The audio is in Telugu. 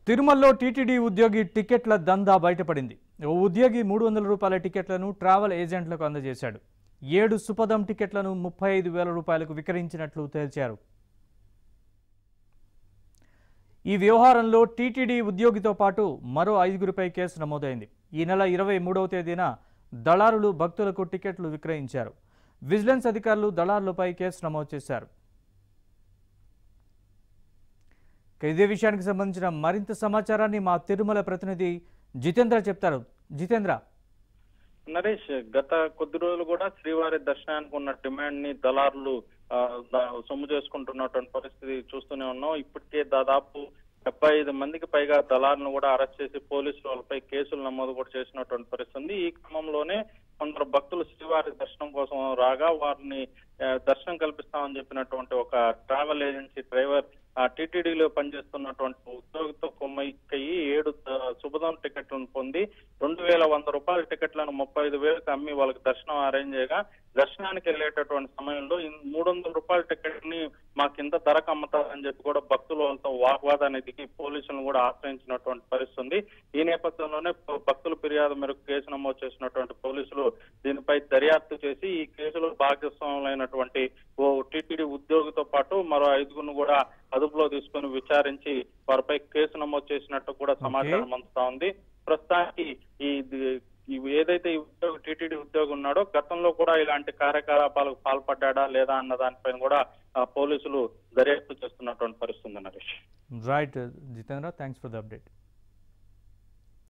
తిరుమలలో టీటీడీ ఉద్యోగి టికెట్ల దందా బయటపడింది ఓ ఉద్యోగి మూడు వందల రూపాయల టికెట్లను ట్రావెల్ ఏజెంట్లకు అందజేశాడు ఏడు సుపదం టికెట్లను ముప్పై ఐదు వేల రూపాయలకు విక్రయించినట్లు తేల్చారు ఈ వ్యవహారంలో టీటీడీ ఉద్యోగితో పాటు మరో ఐదుగురిపై కేసు నమోదైంది ఈ నెల ఇరవై మూడవ తేదీన దళారులు భక్తులకు టికెట్లు విక్రయించారు విజిలెన్స్ అధికారులు దళారులపై కేసు నమోదు చేశారు ఇక ఇదే విషయానికి సంబంధించిన మరింత సమాచారాన్ని మా తిరుమల ప్రతినిధి జితేంద్ర చెప్తారు జితేంద్ర నరేష్ గత కొద్ది రోజులు కూడా శ్రీవారి దర్శనానికి ఉన్న డిమాండ్ ని దళారులు ఆ, ద- సొమ్ము చేసుకుంటున్నటువంటి పరిస్థితి చూస్తూనే ఉన్నాం ఇప్పటికే దాదాపు డెబ్బై ఐదు మందికి పైగా దళారులను కూడా అరెస్ట్ చేసి పోలీసులు వాళ్ళపై కేసులు నమోదు కూడా చేసినటువంటి పరిస్థితి ఉంది ఈ క్రమంలోనే కొందరు భక్తులు శ్రీవారి దర్శనం కోసం రాగా వారిని ఆ, దర్శనం కల్పిస్తామని చెప్పినటువంటి ఒక ట్రావెల్ ఏజెన్సీ డ్రైవర్ టీటీడీలో పనిచేస్తున్నటువంటి ఉద్యోగితో కొమ్మయ్యి ఏడు ఆ, శుభదం టికెట్లను పొంది రెండు వేల వంద రూపాయల టికెట్లను ముప్పై ఐదు వేలకు అమ్మి వాళ్ళకి దర్శనం అరేంజ్ చేయగా దర్శనానికి వెళ్ళేటటువంటి సమయంలో ఇన్- మూడు వందల రూపాయల టికెట్ ని మా కింద ధరకు అమ్ముతారని చెప్పి కూడా భక్తులు వాళ్ళతో వాగ్వాదానికి దిగి పోలీసులను కూడా ఆశ్రయించినటువంటి పరిస్థితి ఉంది ఈ నేపథ్యంలోనే ప- భక్తుల ఫిర్యాదు మేరకు కేసు నమోదు చేసినటువంటి పోలీసులు దీనిపై దర్యాప్తు చేసి ఈ కేసులో భాగస్వాములైనటువంటి ఓ టీటీడీ ఉద్యోగితో పాటు మరో ఐదుగురిని కూడా అదుపులో తీసుకుని విచారించి వారిపై కేసు నమోదు చేసినట్టు కూడా సమాచారం అందుతా ఉంది ప్రస్తుతానికి ఈ ది- ఈ ఏదైతే ఈ ఉద్యోగి టీటీడీ ఉద్యోగి ఉన్నాడో గతంలో కూడా ఇలాంటి కార్యకలాపాలకు పాల్పడ్డా లేదా అన్న దానిపైన కూడా ఆ, పోలీసులు దర్యాప్తు చేస్తున్నటువంటి పరిస్థితి ఉంది Naresh right Jitendra thanks for the update